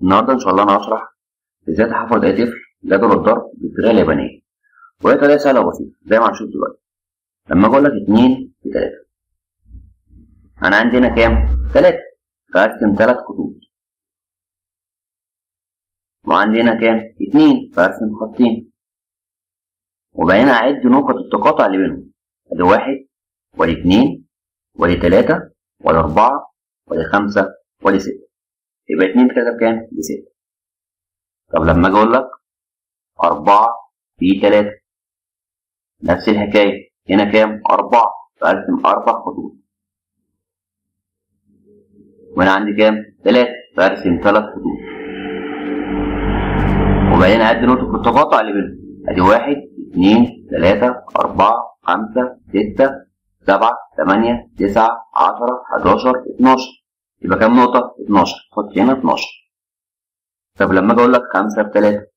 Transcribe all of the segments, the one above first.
النهارده ان شاء الله انا هشرح ازاي تحفظ اي طفل جدول الضرب بالطريقه اليابانيه وهي طريقه سهله وبسيطه زي ما هنشوف دلوقتي لما اقول لك 2 في 3 انا عندي هنا كام 3 فارسم 3 خطوط وعندي هنا كام 2 فارسم خطين وبعدين اعد نقط التقاطع اللي بينهم ادي واحد وادي اتنين وادي تلاتة وادي أربعة وادي خمسة وادي ستة يبقى اتنين في تلاتة بكام؟ بستة طب لما أجي أقول لك أربعة في تلاتة نفس الحكاية هنا كام؟ أربعة فأرسم أربع خطوط وهنا عندي كام؟ تلاتة فأرسم تلات خطوط وبعدين أعد نقطة التقاطع اللي بينهم أدي واحد اتنين تلاتة أربعة خمسة ستة سبعة تمانية تسعة عشرة حداشر اتناشر يبقى كام نقطة؟ اتناشر حط هنا اتناشر طب لما أجي أقول لك خمسة بتلاتة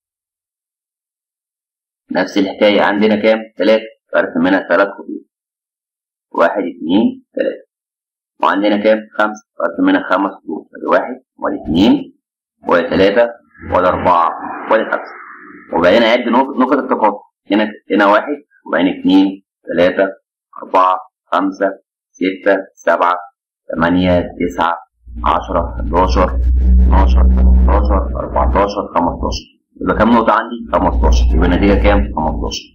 نفس الحكاية عندنا كام؟ تلاتة فأرسم هنا تلات خطوط واحد اتنين تلاتة وعندنا كام؟ خمسة فأرسم هنا خمس خطوط أدي واحد وأدي اتنين وأدي تلاتة وأدي أربعة وأدي خمسة وبعدين أعد نقط التقاطع هنا هنا واحد وبعدين اتنين تلاتة أربعة خمسة ستة سبعة تمانية تسعة عشرة حداشر اتناشر تلاتاشر أربعتاشر خمستاشر يبقى كام نقطة عندي؟ خمستاشر يبقى النتيجة كام؟ خمستاشر